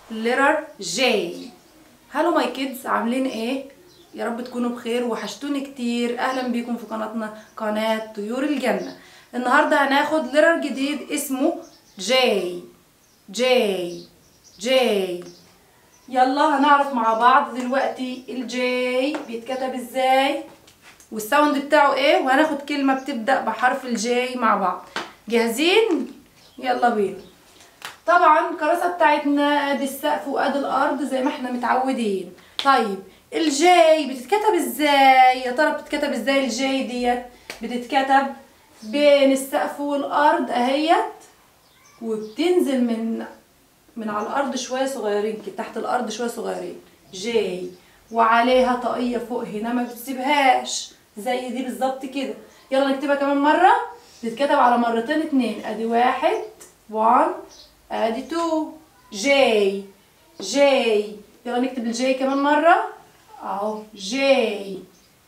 letter J هلو ماي كيدز عاملين ايه يا رب تكونوا بخير وحشتوني كتير اهلا بيكم في قناتنا قناة طيور الجنة النهاردة هناخد letter جديد اسمه J J J يلا هنعرف مع بعض دلوقتي الجي بيتكتب ازاي والساوند بتاعه ايه وهناخد كلمة بتبدأ بحرف الجي مع بعض جاهزين يلا بينا طبعا الكراسة بتاعتنا ادي السقف وادي الارض زي ما احنا متعودين طيب الجي بتتكتب ازاي يا ترى بتتكتب ازاي الجي ديت بتتكتب بين السقف والارض اهيت وبتنزل من من على الارض شويه صغيرين كده تحت الارض شويه صغيرين جي وعليها طاقيه فوق هنا ما بتسيبهاش زي دي بالظبط كده يلا نكتبها كمان مره بتتكتب على مرتين اتنين ادي واحد وان ادي تو جي جي يلا نكتب الجي كمان مره اهو جي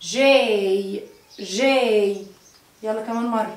جي جي يلا كمان مره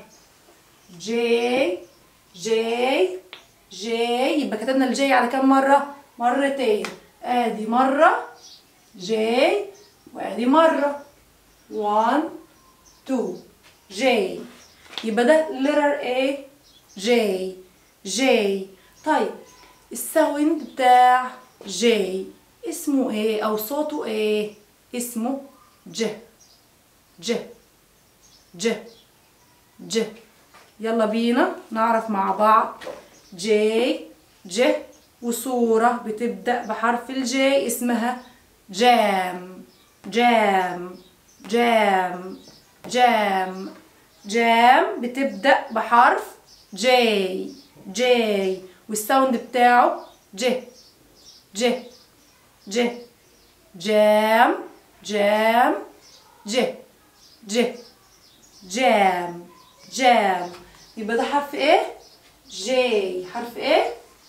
جي جي جي يبقى كتبنا الجي على كام مرة؟ مرتين ادي مرة جي وادي مرة 1 2 جي يبقى ده letter A جي جي طيب الساوند بتاع جي اسمه ايه او صوته ايه اسمه ج ج ج ج يلا بينا نعرف مع بعض جي ج وصورة بتبدأ بحرف الجي اسمها جام جام جام جام جام بتبدأ بحرف جي جي والساوند بتاعه ج ج ج جام جام ج ج جام جام يبقى ده حرف ايه جي حرف ايه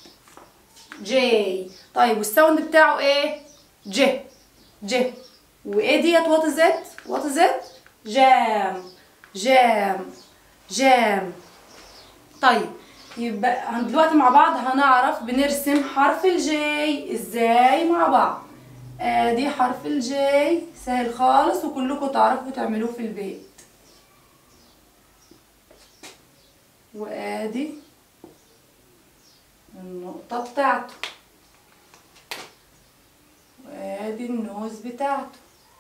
جي طيب والساوند بتاعه ايه ج ج وايه ديت وات از ات وات از ات جام جام جام طيب يبقى هن- دلوقتي مع بعض هنعرف بنرسم حرف الجي ازاي مع بعض ادي حرف الجي سهل خالص وكلكم تعرفوا تعملوه في البيت وادي النقطة بتاعته وادي النوز بتاعته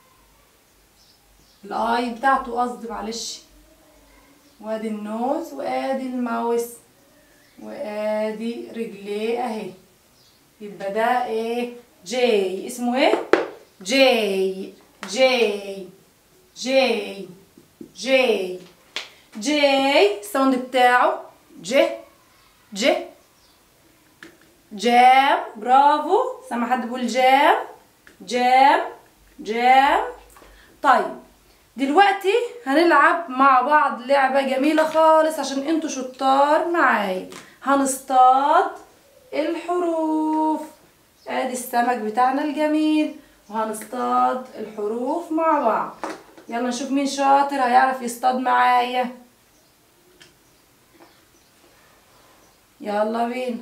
الاي بتاعته قصدي معلش وادي النوز وادي الماوس وادي رجليه اهي يبقى ده ايه جي اسمه ايه جي جي جي جي جي الساوند بتاعه ج ج جام برافو سامع حد بيقول جام جام جام طيب دلوقتي هنلعب مع بعض لعبة جميلة خالص عشان انتوا شطار معايا هنصطاد الحروف ادي السمك بتاعنا الجميل وهنصطاد الحروف مع بعض يلا نشوف مين شاطر هيعرف يصطاد معايا يلا بينا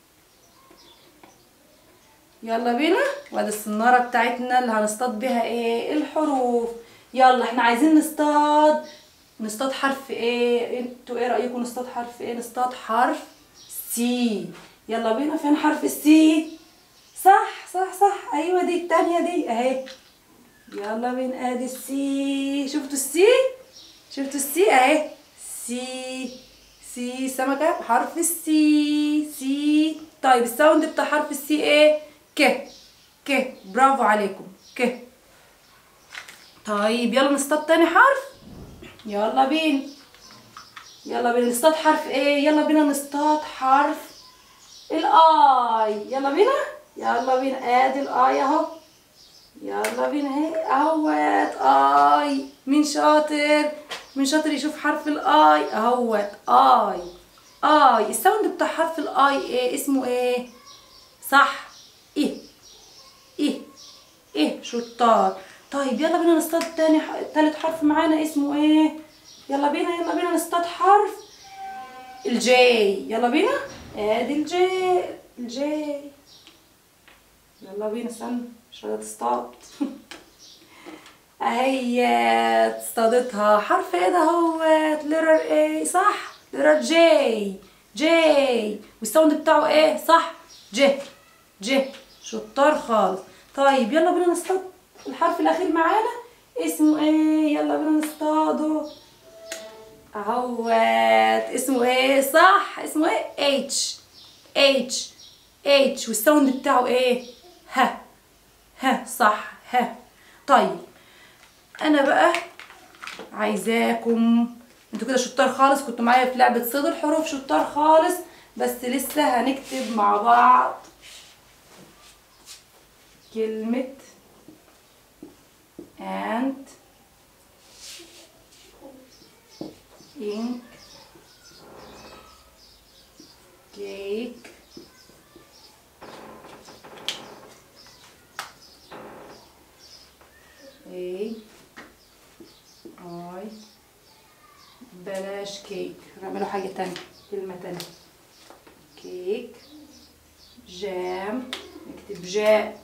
يلا بينا وادي الصنارة بتاعتنا اللي هنصطاد بيها ايه الحروف يلا احنا عايزين نصطاد نصطاد حرف ايه انتوا ايه رأيكم نصطاد حرف ايه نصطاد حرف سي يلا بينا فين حرف السي صح صح صح ايوه دي التانية دي اهي يلا بينا ادي السي شفتوا السي شفتوا السي اهي سي سي سمكة بحرف السي سي طيب الساوند بتاع حرف السي ايه ك ك برافو عليكم ك طيب يلا نصطاد تاني حرف يلا بينا يلا بينا نصطاد حرف ايه يلا بينا نصطاد حرف الاي يلا بينا يلا بينا ادي الاي اهو يلا بينا اهي اهوت اي مين شاطر مين شاطر يشوف حرف الاي اهوت اي اي الساوند بتاع حرف الاي ايه اسمه ايه صح ايه ايه ايه شطار طيب يلا بينا نصطاد تاني ح... تالت حرف معانا اسمه ايه يلا بينا يلا بينا نصطاد حرف الجي يلا بينا ادي الجي الجي يلا بينا استنى مش راضية تصطاد اهي اصطادتها حرف ايه ده هوت ليرر ايه صح ليرر جي جي والساوند بتاعه ايه صح ج ج شطار خالص طيب يلا بينا نصطاد الحرف الاخير معانا اسمه ايه يلا بينا نصطاده اهوت اسمه ايه صح اسمه ايه اتش اتش اتش والساوند بتاعه ايه ها ها صح ها طيب انا بقى عايزاكم انتوا كده شطار خالص كنتوا معايا في لعبة صيد الحروف شطار خالص بس لسه هنكتب مع بعض كلمة and ink cake A I بلاش كيك نعمله حاجة تانية كلمة تانية كيك جام نكتب جاء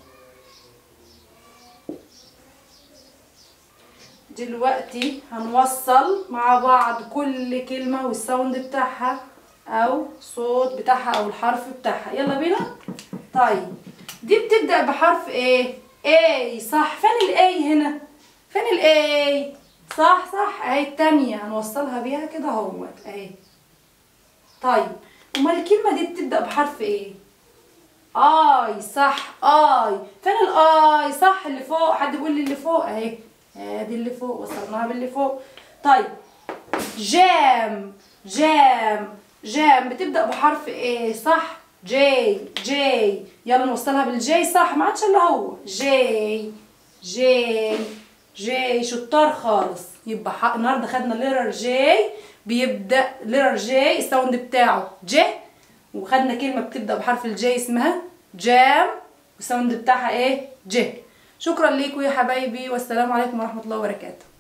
دلوقتي هنوصل مع بعض كل كلمة والساوند بتاعها أو صوت بتاعها أو الحرف بتاعها يلا بينا طيب دي بتبدأ بحرف ايه اي صح فين الاي هنا فين الاي صح صح اهي التانية هنوصلها بيها كده اهوت اهي طيب امال الكلمة دي بتبدأ بحرف ايه اي صح اي فين الاي صح اللي فوق حد يقول لي اللي فوق اهي ادي اللي فوق وصلناها باللي فوق طيب جام جام جام بتبدأ بحرف ايه صح جي جي يلا نوصلها بالجي صح ما عادش الا هو جي جي جي شطار خالص يبقى حق النهارده خدنا ليرر جي بيبدا ليرر جي الساوند بتاعه ج وخدنا كلمه بتبدا بحرف الجي اسمها جام والساوند بتاعها ايه ج شكرا ليكم يا حبايبي والسلام عليكم ورحمه الله وبركاته